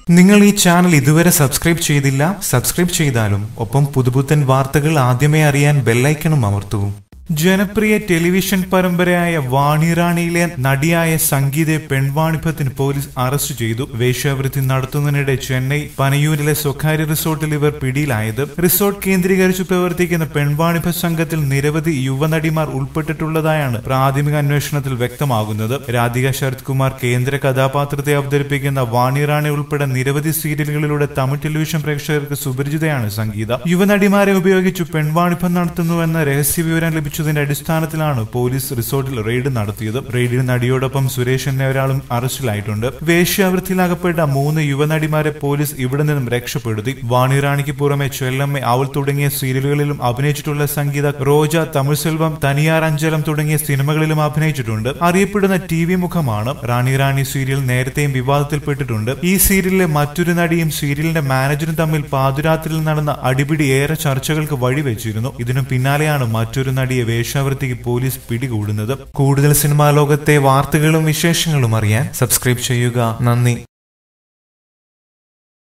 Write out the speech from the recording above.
നിങ്ങൾ ഈ ചാനൽ ഇതുവരെ സബ്സ്ക്രൈബ് ചെയ്തില്ല സബ്സ്ക്രൈബ് ചെയ്താലും ഒപ്പം പുതുപുത്തൻ വാർത്തകൾ ആദ്യമേ അറിയാൻ ബെല്ലൈക്കണും അമർത്തൂ ജനപ്രിയ ടെലിവിഷൻ പരമ്പരയായ വാണിറാണിയിലെ നടിയായ സംഗീതയെ പെൺവാണിഭത്തിന് പോലീസ് അറസ്റ്റ് ചെയ്തു വേശ്യാവൃത്തി നടത്തുന്നതിനിടെ ചെന്നൈ പനയൂരിലെ സ്വകാര്യ റിസോർട്ടിൽ ഇവർ പിടിയിലായത് റിസോർട്ട് കേന്ദ്രീകരിച്ച് പ്രവർത്തിക്കുന്ന പെൺവാണിഭ സംഘത്തിൽ നിരവധി യുവനടിമാർ ഉൾപ്പെട്ടിട്ടുള്ളതായാണ് പ്രാഥമിക അന്വേഷണത്തിൽ വ്യക്തമാകുന്നത് രാധിക ശരത് കുമാർ കേന്ദ്ര കഥാപാത്രത്തെ അവതരിപ്പിക്കുന്ന വാണിറാണി ഉൾപ്പെടെ നിരവധി സീരിയലുകളിലൂടെ തമിഴ് ടെലിവിഷൻ പ്രേക്ഷകർക്ക് സുപരിചിതയാണ് സംഗീത യുവനടിമാരെ ഉപയോഗിച്ച് പെൺവാണിഭം നടത്തുന്നുവെന്ന രഹസ്യവിവരം ലഭിച്ചതിന്റെ അടിസ്ഥാനത്തിലാണ് പോലീസ് റിസോർട്ടിൽ റെയ്ഡ് നടത്തിയത് റെയ്ഡിൽ നടിയോടൊപ്പം സുരേഷ് എന്ന ഒരാളും അറസ്റ്റിലായിട്ടുണ്ട് വേശ്യാവൃത്തിയിലകപ്പെട്ട മൂന്ന് യുവനടിമാരെ പോലീസ് ഇവിടെ നിന്നും രക്ഷപ്പെടുത്തി വാണിറാണിക്ക് പുറമെ ചെല്ലമ്മ അവൾ തുടങ്ങിയ സീരിയലുകളിലും അഭിനയിച്ചിട്ടുള്ള സംഗീത റോജ തമിഴ് സെൽവം തനിയാർ അഞ്ചലം തുടങ്ങിയ സിനിമകളിലും അഭിനയിച്ചിട്ടുണ്ട് അറിയപ്പെടുന്ന ടി വി മുഖമാണ് റാണി റാണി സീരിയൽ നേരത്തെയും വിവാദത്തിൽപ്പെട്ടിട്ടുണ്ട് ഈ സീരിയലിലെ മറ്റൊരു നടിയും സീരിയലിന്റെ മാനേജറും തമ്മിൽ പാതിരാത്രിയിൽ നടന്ന അടിപിടി ഏറെ ചർച്ചകൾക്ക് വഴിവെച്ചിരുന്നു ഇതിനു പിന്നാലെയാണ് മറ്റൊരു നടിയെ വേശ്യാവൃത്തിക്ക് പോലീസ് പിടികൂടുന്നത് കൂടുതൽ സിനിമാ ലോകത്തെ വാർത്തകളും വിശേഷങ്ങളും അറിയാൻ സബ്സ്ക്രൈബ് ചെയ്യുക നന്ദി